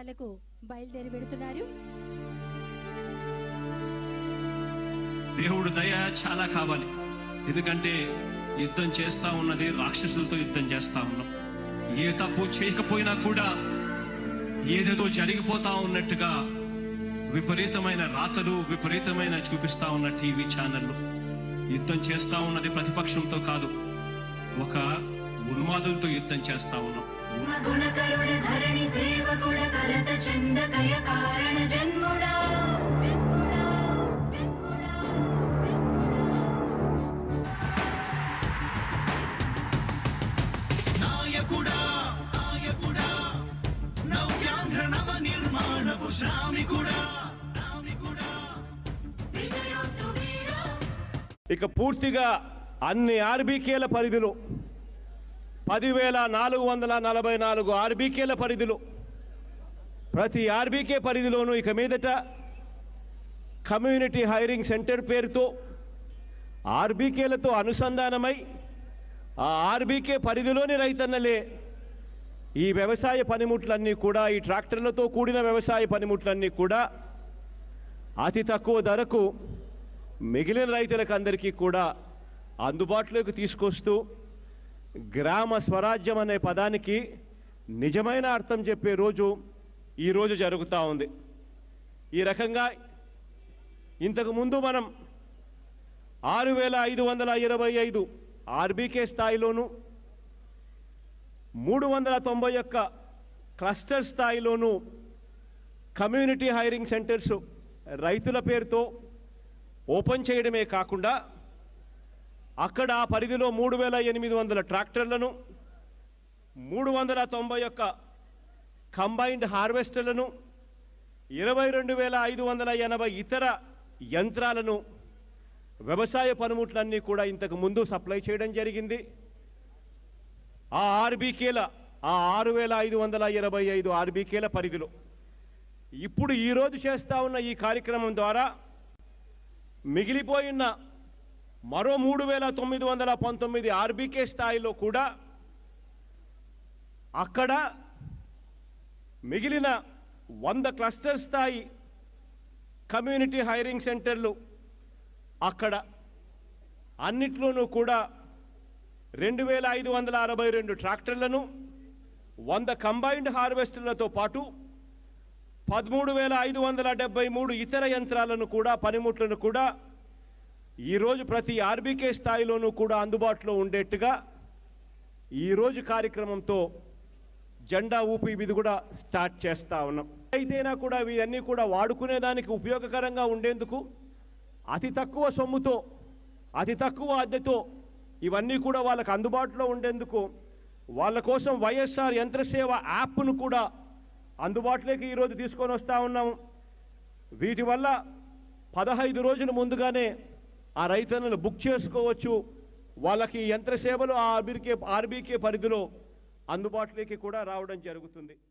ట్రాక్టర్లకు బయలుదేరి వెడుతున్నారు దేవుడు దయ చాలా కావాలి ఎందుకంటే యుద్ధం చేస్తా ఉన్నది రాక్షసులతో యుద్ధం చేస్తా ఉన్నాం ఏ తప్పు చేయకపోయినా కూడా ఏదేదో జరిగిపోతా ఉన్నట్టుగా విపరీతమైన రాతలు విపరీతమైన చూపిస్తా ఉన్న టీవీ ఛానళ్లు యుద్ధం చేస్తా ఉన్నది ప్రతిపక్షంతో కాదు ఒక ఉన్మాదులతో యుద్ధం చేస్తా ఉన్నాం గుణకరుణ ధరణి సేవకుడ కలత చందకయ కారణ జన్ముడా జన్ముడా జన్ముడా నాయకుడా నాయకుడా నవ్యాంధ్ర నవ నిర్మాణపు శ్రామికుడా శ్రామికుడా విజయోస్తు వీరా ఇక పూర్తిగా అన్ని ఆర్బీకేల పరిధిలో పదివేల నాలుగు వందల నలభై నాలుగు ఆర్బీకేల పరిధిలో ప్రతి ఆర్బీకే పరిధిలోనూ ఇక మీదట కమ్యూనిటీ హైరింగ్ సెంటర్ పేరుతో ఆర్బీకేలతో అనుసంధానమై ఆ ఆర్బీకే పరిధిలోని రైతన్నలే ఈ వ్యవసాయ పనిముట్లన్నీ కూడా ఈ ట్రాక్టర్లతో కూడిన వ్యవసాయ పనిముట్లన్నీ కూడా అతి తక్కువ ధరకు మిగిలిన రైతులకు అందరికీ కూడా అందుబాటులోకి తీసుకొస్తూ గ్రామ స్వరాజ్యం అనే పదానికి నిజమైన అర్థం చెప్పే రోజు ఈరోజు జరుగుతూ ఉంది ఈ రకంగా ఇంతకు ముందు మనం ఆరు వేల ఐదు వందల ఇరవై ఐదు ఆర్బీకే స్థాయిలోను మూడు వందల తొంభై ఒక్క క్లస్టర్ స్థాయిలోను కమ్యూనిటీ హైరింగ్ సెంటర్స్ రైతుల పేరుతో ఓపెన్ చేయడమే కాకుండా అక్కడ ఆ పరిధిలో మూడు వేల ఎనిమిది వందల ట్రాక్టర్లను మూడు వందల తొంభై ఒక్క కంబైన్డ్ హార్వెస్టర్లను ఇరవై రెండు వేల ఐదు వందల ఎనభై ఇతర యంత్రాలను వ్యవసాయ పనిముట్లన్నీ కూడా ఇంతకు ముందు సప్లై చేయడం జరిగింది ఆ ఆర్బీకేల ఆ ఆరు వేల ఐదు వందల ఇరవై ఐదు ఆర్బీకేల పరిధిలో ఇప్పుడు ఈరోజు చేస్తా ఉన్న ఈ కార్యక్రమం ద్వారా మిగిలిపోయిన మరో మూడు వేల తొమ్మిది వందల పంతొమ్మిది ఆర్బీకే స్థాయిలో కూడా అక్కడ మిగిలిన వంద క్లస్టర్ స్థాయి కమ్యూనిటీ హైరింగ్ సెంటర్లు అక్కడ అన్నిట్లోనూ కూడా రెండు వేల ఐదు వందల అరవై రెండు ట్రాక్టర్లను వంద కంబైన్డ్ హార్వెస్టర్లతో పాటు పదమూడు వేల ఐదు వందల డెబ్బై మూడు ఇతర యంత్రాలను కూడా పనిముట్లను కూడా ఈరోజు ప్రతి ఆర్బీకే స్థాయిలోనూ కూడా అందుబాటులో ఉండేట్టుగా ఈరోజు కార్యక్రమంతో జెండా ఊపి ఇది కూడా స్టార్ట్ చేస్తా ఉన్నాం అయితేనా కూడా ఇవన్నీ కూడా వాడుకునేదానికి ఉపయోగకరంగా ఉండేందుకు అతి తక్కువ సొమ్ముతో అతి తక్కువ అద్దెతో ఇవన్నీ కూడా వాళ్ళకు అందుబాటులో ఉండేందుకు వాళ్ళ కోసం వైఎస్ఆర్ యంత్రసేవ యాప్ను కూడా అందుబాటులోకి ఈరోజు తీసుకొని వస్తూ ఉన్నాము వీటి వల్ల పదహైదు రోజుల ముందుగానే ఆ రైతన్నలు బుక్ చేసుకోవచ్చు వాళ్ళకి ఈ యంత్ర సేవలు ఆ ఆర్బీకే ఆర్బీకే పరిధిలో అందుబాటులోకి కూడా రావడం జరుగుతుంది